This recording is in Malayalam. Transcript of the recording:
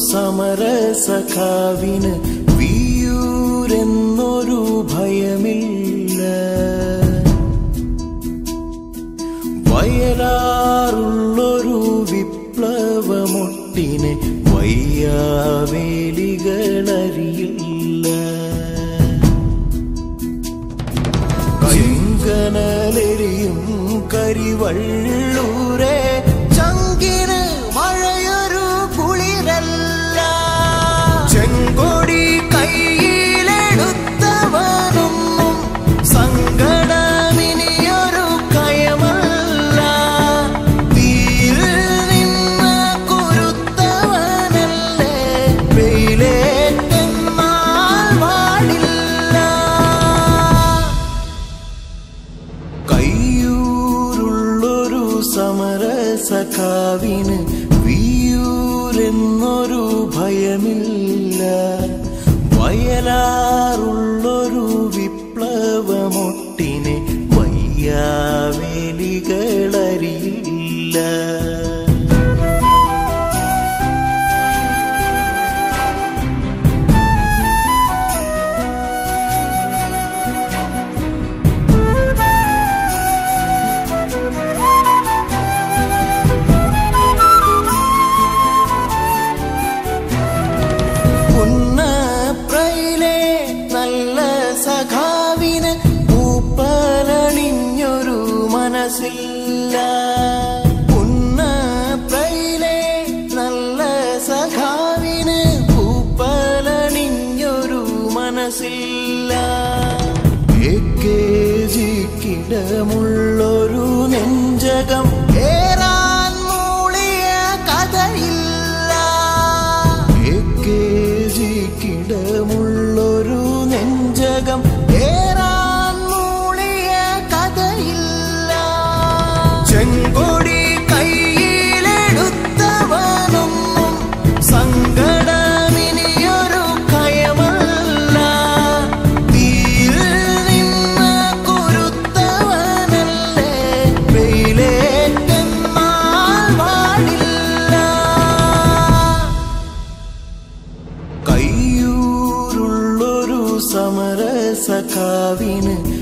സമരസഖാവിന് വിയൂരെന്നൊരു ഭയമില്ല വയലാറുള്ളൊരു വിപ്ലവമൊട്ടിനെ വയ്യാവേലികളറിയില്ല ചെങ്കനലെരിയും കരിവള്ളൂരെ ചങ്കിന് മഴയൊരു കുളിരല്ല ചെങ്കൊടി കയ്യിലെടുത്തവനൊന്നും സങ്കടമിനിയൊരു കയമല്ല തീയിൽ നിന്ന് കുരുത്തവനല്ലേ വെയിലേറ്റെന്നാൽ വാടില്ല കയ്യൂരുള്ളൊരു സമരസഖാവിന് വിയൂരെന്നൊരു ഭയമില്ല വയലാറുള്ളൊരു വിപ്ലവമൊട്ടിനെ വയ്യാവേലികളറിയില്ല പുന്നപ്രയിലെ നല്ല സഖാവിന് പൂപ്പലണിഞ്ഞൊരു മനസ്സില്ല പുന്നപ്രയിലെ നല്ല സഖാവിന് പൂപ്പലണിഞ്ഞൊരു മനസ്സില്ല കിടമുള്ളൊരു നെഞ്ചകം ഏറാൻ മൂളിയ കഥയില്ല കിടമുള്ളൊരു നെഞ്ചകം ഏറാൻ മൂളിയ കഥയില്ല ചെങ്കൊടി കയ്യിലെടുത്തവനൊന്നും സങ്കടമിനിയൊരു കയമല്ല തീയിൽ നിന്ന് കുരുത്തവനല്ലേ വെയിലേറ്റെന്നാൽ വാടില്ല കയ്യൂരുള്ളൊരു സമരസഖാവിന്